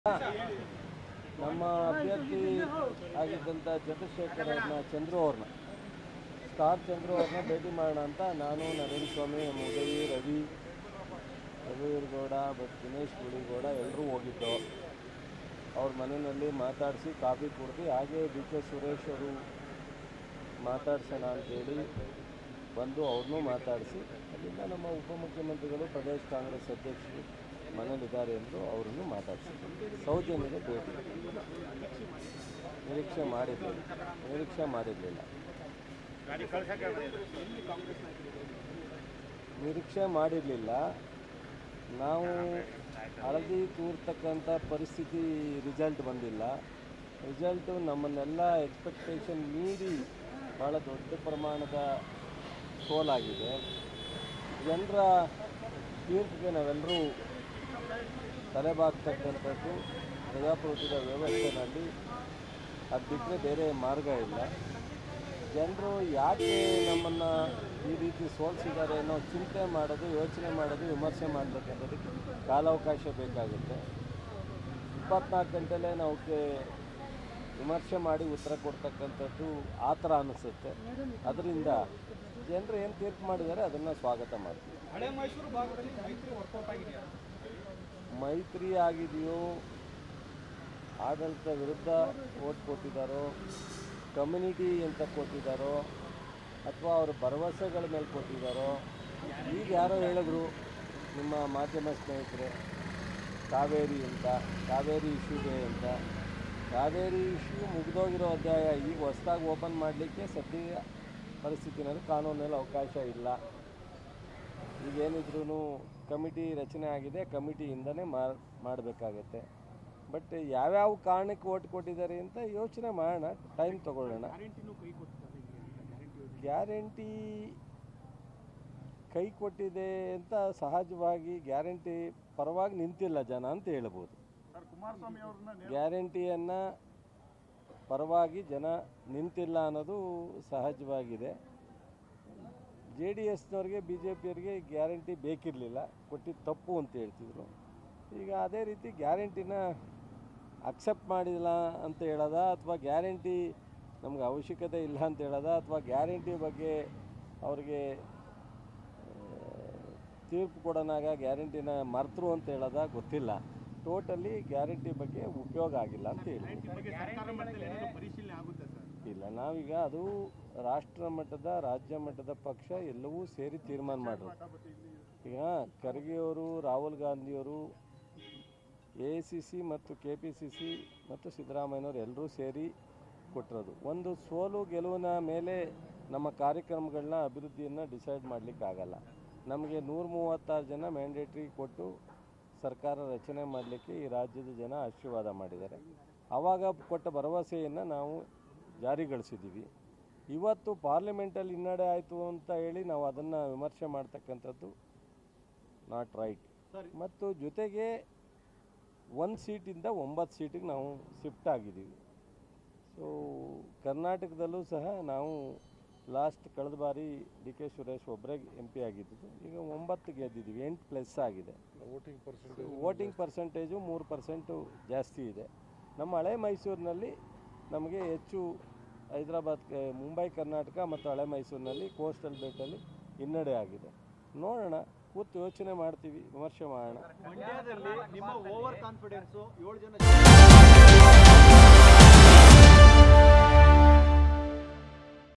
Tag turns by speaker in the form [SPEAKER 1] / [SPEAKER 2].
[SPEAKER 1] ನಮ್ಮ ಅಭ್ಯರ್ಥಿ ಆಗಿದ್ದಂಥ ಚಂದ್ರಶೇಖರ್ ಅವ್ರನ್ನ ಚಂದ್ರು ಅವ್ರನ್ನ ಸ್ಟಾರ್ ಚಂದ್ರು ಅವ್ರನ್ನ ಭೇಟಿ ಮಾಡೋಣ ಅಂತ ನಾನು ನರೇಂದ್ರ ಸ್ವಾಮಿ ನಮ್ಮ ಉದಯಿ ರವಿ ರಘುವೀರ್ಗೌಡ ಮತ್ತು ದಿನೇಶ್ ಗುಳಿಗೌಡ ಎಲ್ಲರೂ ಹೋಗಿದ್ದು ಅವ್ರ ಮನೆಯಲ್ಲಿ ಮಾತಾಡಿಸಿ ಕಾಫಿ ಕುಡ್ದು ಹಾಗೆ ಡಿ ಕೆ ಸುರೇಶ್ ಅವರು ಮಾತಾಡ್ಸೋಣ ಅಂತೇಳಿ ಬಂದು ಅವ್ರನ್ನೂ ಮಾತಾಡಿಸಿ ಅಲ್ಲಿಂದ ನಮ್ಮ ಉಪಮುಖ್ಯಮಂತ್ರಿಗಳು ಪ್ರದೇಶ ಕಾಂಗ್ರೆಸ್ ಅಧ್ಯಕ್ಷರು ಮನೇಲಿದ್ದಾರೆ ಎಂದು ಅವರನ್ನು ಮಾತಾಡಿಸಿದ್ರು ಸೌಜನ್ಯದ ಭೇಟಿ ನಿರೀಕ್ಷೆ ಮಾಡಿರಲಿಲ್ಲ ನಿರೀಕ್ಷೆ ಮಾಡಿರಲಿಲ್ಲ ನಿರೀಕ್ಷೆ ಮಾಡಿರಲಿಲ್ಲ ನಾವು ಹಳದಿ ತೂರ್ತಕ್ಕಂಥ ಪರಿಸ್ಥಿತಿ ರಿಸಲ್ಟ್ ಬಂದಿಲ್ಲ ರಿಸಲ್ಟು ನಮ್ಮನ್ನೆಲ್ಲ ಎಕ್ಸ್ಪೆಕ್ಟೇಷನ್ ಮೀರಿ ಭಾಳ ದೊಡ್ಡ ಪ್ರಮಾಣದ ಸೋಲಾಗಿದೆ ಜನರ ತೀರ್ಪಿಗೆ ನಾವೆಲ್ಲರೂ ತಲೆಬಾಗ್ತಕ್ಕಂಥದ್ದು ಪ್ರಜಾಪ್ರಭುತ್ವದ ವ್ಯವಸ್ಥೆನಲ್ಲಿ ಅದು ಬಿಟ್ಟರೆ ಬೇರೆ ಮಾರ್ಗ ಇಲ್ಲ ಜನರು ಯಾಕೆ ನಮ್ಮನ್ನು ಈ ರೀತಿ ಸೋಲಿಸಿದ್ದಾರೆ ಅನ್ನೋ ಚಿಂತೆ ಮಾಡೋದು ಯೋಚನೆ ಮಾಡೋದು ವಿಮರ್ಶೆ ಮಾಡತಕ್ಕಂಥದ್ದಕ್ಕೆ ಕಾಲಾವಕಾಶ ಬೇಕಾಗುತ್ತೆ ಇಪ್ಪತ್ನಾಲ್ಕು ಗಂಟೆಲೇ ನಾವಕ್ಕೆ ವಿಮರ್ಶೆ ಮಾಡಿ ಉತ್ತರ ಕೊಡ್ತಕ್ಕಂಥದ್ದು ಆ ಥರ ಅನಿಸುತ್ತೆ ಅದರಿಂದ ಜನರು ಏನು ತೀರ್ಪು ಮಾಡಿದ್ದಾರೆ ಅದನ್ನು ಸ್ವಾಗತ ಮಾಡ್ತೀವಿ
[SPEAKER 2] ಹಳೆ ಮೈಸೂರು ಭಾಗದಲ್ಲಿ ಮೈತ್ರಿ ವರ್ಕೌಟ್ ಆಗಿದೆಯಾ
[SPEAKER 1] ಮೈತ್ರಿ ಆಗಿದೆಯೋ ಆಡಳಿತ ವಿರುದ್ಧ ಓಟ್ ಕೊಟ್ಟಿದ್ದಾರೋ ಕಮ್ಯುನಿಟಿ ಅಂತ ಕೊಟ್ಟಿದ್ದಾರೋ ಅಥವಾ ಅವ್ರ ಭರವಸೆಗಳ ಮೇಲೆ ಕೊಟ್ಟಿದ್ದಾರೋ ಈಗ ಯಾರೋ ಹೇಳಿದ್ರು ನಿಮ್ಮ ಮಾಧ್ಯಮ ಸ್ನೇಹಿತರೆ ಕಾವೇರಿ ಅಂತ ಕಾವೇರಿ ಇಶ್ಯೂಗೆ ಅಂತ ಕಾವೇರಿ ಇಶ್ಯೂ ಮುಗಿದೋಗಿರೋ ಅಧ್ಯಾಯ ಈಗ ಹೊಸ್ದಾಗಿ ಓಪನ್ ಮಾಡಲಿಕ್ಕೆ ಸದ್ಯ ಪರಿಸ್ಥಿತಿನಲ್ಲಿ ಕಾನೂನಲ್ಲಿ ಅವಕಾಶ ಇಲ್ಲ ಈಗೇನಿದ್ರೂ ಕಮಿಟಿ ರಚನೆ ಆಗಿದೆ ಕಮಿಟಿಯಿಂದನೇ ಮಾಡಬೇಕಾಗತ್ತೆ ಬಟ್ ಯಾವ್ಯಾವ ಕಾರಣಕ್ಕೆ ಓಟ್ ಕೊಟ್ಟಿದ್ದಾರೆ ಅಂತ ಯೋಚನೆ ಮಾಡೋಣ ಟೈಮ್ ತಗೊಳ್ಳೋಣ
[SPEAKER 2] ಗ್ಯಾರಂಟಿನೂ ಕೈ ಕೊಟ್ಟಿದ್ದಾರೆ ಗ್ಯಾರಂಟಿ
[SPEAKER 1] ಗ್ಯಾರಂಟಿ ಕೈ ಕೊಟ್ಟಿದೆ ಅಂತ ಸಹಜವಾಗಿ ಗ್ಯಾರಂಟಿ ಪರವಾಗಿ ನಿಂತಿಲ್ಲ ಜನ ಅಂತ ಹೇಳ್ಬೋದು
[SPEAKER 2] ಸರ್ ಕುಮಾರಸ್ವಾಮಿ ಅವ್ರನ್ನ
[SPEAKER 1] ಗ್ಯಾರಂಟಿಯನ್ನು ಪರವಾಗಿ ಜನ ನಿಂತಿಲ್ಲ ಅನ್ನೋದು ಸಹಜವಾಗಿದೆ ಜೆ ಡಿ ಎಸ್ನವ್ರಿಗೆ ಬಿ ಜೆ ಪಿಯವ್ರಿಗೆ ಗ್ಯಾರಂಟಿ ಬೇಕಿರಲಿಲ್ಲ ಕೊಟ್ಟಿದ್ದು ತಪ್ಪು ಅಂತ ಹೇಳ್ತಿದ್ರು ಈಗ ಅದೇ ರೀತಿ ಗ್ಯಾರಂಟಿನ ಅಕ್ಸೆಪ್ಟ್ ಮಾಡಿಲ್ಲ ಅಂತ ಹೇಳೋದ ಅಥವಾ ಗ್ಯಾರಂಟಿ ನಮ್ಗೆ ಅವಶ್ಯಕತೆ ಇಲ್ಲ ಅಂತ ಹೇಳೋದ ಅಥವಾ ಗ್ಯಾರಂಟಿ ಬಗ್ಗೆ ಅವ್ರಿಗೆ ಆ, ತೀರ್ಪು ಕೊಡೋನಾಗ ಗ್ಯಾರಂಟಿನ ಮರ್ತರು ಅಂತ ಹೇಳೋದ ಗೊತ್ತಿಲ್ಲ ಟೋಟಲಿ ಗ್ಯಾರಂಟಿ ಬಗ್ಗೆ ಉಪಯೋಗ ಆಗಿಲ್ಲ ಅಂತ ಹೇಳಿ
[SPEAKER 2] ಬಗ್ಗೆ ಸರ್ಕಾರ ಮಟ್ಟದಲ್ಲಿ ಏನಾದ್ರು ಪರಿಶೀಲನೆ ಆಗುತ್ತೆ ಸರ್
[SPEAKER 1] ಇಲ್ಲ ನಾವೀಗ ಅದು ರಾಷ್ಟ್ರ ಮಟ್ಟದ ರಾಜ್ಯ ಮಟ್ಟದ ಪಕ್ಷ ಎಲ್ಲವೂ ಸೇರಿ ತೀರ್ಮಾನ ಮಾಡೋದು ಈಗ ಖರ್ಗೆಯವರು ರಾಹುಲ್ ಗಾಂಧಿಯವರು ಎ ಸಿ ಸಿ ಮತ್ತು ಕೆ ಪಿ ಸಿ ಸಿ ಮತ್ತು ಸಿದ್ದರಾಮಯ್ಯನವರು ಎಲ್ಲರೂ ಸೇರಿ ಕೊಟ್ಟಿರೋದು ಒಂದು ಸೋಲು ಗೆಲುವಿನ ಮೇಲೆ ನಮ್ಮ ಕಾರ್ಯಕ್ರಮಗಳನ್ನ ಅಭಿವೃದ್ಧಿಯನ್ನು ಡಿಸೈಡ್ ಮಾಡಲಿಕ್ಕಾಗಲ್ಲ ನಮಗೆ ನೂರ ಮೂವತ್ತಾರು ಜನ ಮ್ಯಾಂಡೇಟ್ರಿ ಕೊಟ್ಟು ಸರ್ಕಾರ ರಚನೆ ಮಾಡಲಿಕ್ಕೆ ಈ ರಾಜ್ಯದ ಜನ ಆಶೀರ್ವಾದ ಮಾಡಿದ್ದಾರೆ ಆವಾಗ ಕೊಟ್ಟ ಭರವಸೆಯನ್ನು ನಾವು ಜಾರಿಗೊಳಿಸಿದ್ದೀವಿ ಇವತ್ತು ಪಾರ್ಲಿಮೆಂಟಲ್ಲಿ ಹಿನ್ನಡೆ ಆಯಿತು ಅಂತ ಹೇಳಿ ನಾವು ಅದನ್ನು ವಿಮರ್ಶೆ ಮಾಡ್ತಕ್ಕಂಥದ್ದು ನಾಟ್ ರೈಟ್
[SPEAKER 2] ಸರಿ.
[SPEAKER 1] ಮತ್ತು ಜೊತೆಗೆ ಒಂದು ಸೀಟಿಂದ ಒಂಬತ್ತು ಸೀಟಿಗೆ ನಾವು ಶಿಫ್ಟ್ ಆಗಿದ್ದೀವಿ ಸೊ ಕರ್ನಾಟಕದಲ್ಲೂ ಸಹ ನಾವು ಲಾಸ್ಟ್ ಕಳೆದ ಬಾರಿ ಡಿ ಕೆ ಸುರೇಶ್ ಒಬ್ಬರೇ ಎಂ ಪಿ ಆಗಿದ್ದು ಈಗ ಒಂಬತ್ತು ಗೆದ್ದಿದ್ದೀವಿ ಎಂಟು ಪ್ಲಸ್ ಆಗಿದೆ
[SPEAKER 3] ವೋಟಿಂಗ್ ಪರ್ಸೆಂಟೇಜ್
[SPEAKER 1] ವೋಟಿಂಗ್ ಪರ್ಸೆಂಟೇಜು ಮೂರು ಪರ್ಸೆಂಟು ಜಾಸ್ತಿ ಇದೆ ನಮ್ಮ ಹಳೆ ಮೈಸೂರಿನಲ್ಲಿ ನಮಗೆ ಹೆಚ್ಚು ಹೈದರಾಬಾದ್ ಕ- ಮುಂಬೈ ಕರ್ನಾಟಕ ಮತ್ತು ಹಳೆ ಮೈಸೂರಿನಲ್ಲಿ ಕೋಸ್ಟಲ್ ಬೆಲ್ಟಲ್ಲಿ ಹಿನ್ನಡೆ ಆಗಿದೆ ನೋಡೋಣ ಕೂತು ಯೋಚನೆ ಮಾಡ್ತೀವಿ ವಿಮರ್ಶೆ ಮಾಡೋಣ
[SPEAKER 2] ಮಂಡ್ಯದಲ್ಲಿ ನಿಮ್ಮ ಓವರ್ ಕಾನ್ಫಿಡೆನ್ಸು ಏಳು ಜನ